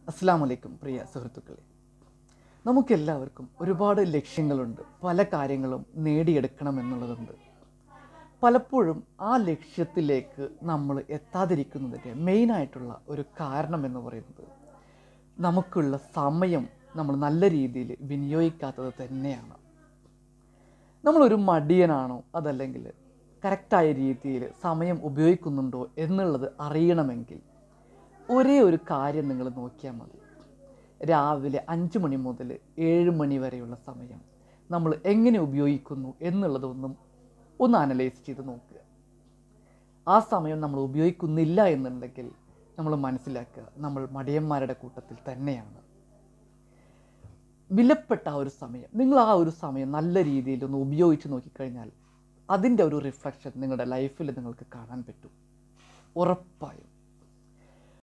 അസ്സാം വലൈക്കും പ്രിയ സുഹൃത്തുക്കളെ നമുക്കെല്ലാവർക്കും ഒരുപാട് ലക്ഷ്യങ്ങളുണ്ട് പല കാര്യങ്ങളും നേടിയെടുക്കണം എന്നുള്ളതുണ്ട് പലപ്പോഴും ആ ലക്ഷ്യത്തിലേക്ക് നമ്മൾ എത്താതിരിക്കുന്നതിൻ്റെ മെയിനായിട്ടുള്ള ഒരു കാരണം എന്ന് പറയുന്നത് നമുക്കുള്ള സമയം നമ്മൾ നല്ല രീതിയിൽ വിനിയോഗിക്കാത്തത് തന്നെയാണ് നമ്മളൊരു മടിയനാണോ അതല്ലെങ്കിൽ കറക്റ്റായ രീതിയിൽ സമയം ഉപയോഗിക്കുന്നുണ്ടോ എന്നുള്ളത് അറിയണമെങ്കിൽ ഒരേ ഒരു കാര്യം നിങ്ങൾ നോക്കിയാൽ മതി രാവിലെ അഞ്ച് മണി മുതൽ ഏഴ് മണി വരെയുള്ള സമയം നമ്മൾ എങ്ങനെ ഉപയോഗിക്കുന്നു എന്നുള്ളതൊന്നും ഒന്ന് അനലൈസ് ചെയ്ത് നോക്കുക ആ സമയം നമ്മൾ ഉപയോഗിക്കുന്നില്ല എന്നുണ്ടെങ്കിൽ നമ്മൾ മനസ്സിലാക്കുക നമ്മൾ മടിയന്മാരുടെ കൂട്ടത്തിൽ തന്നെയാണ് വിലപ്പെട്ട ആ ഒരു സമയം നിങ്ങൾ ആ ഒരു സമയം നല്ല രീതിയിൽ ഒന്ന് ഉപയോഗിച്ച് നോക്കിക്കഴിഞ്ഞാൽ അതിൻ്റെ ഒരു റിഫ്ലക്ഷൻ നിങ്ങളുടെ ലൈഫിൽ നിങ്ങൾക്ക് കാണാൻ പറ്റും ഉറപ്പായും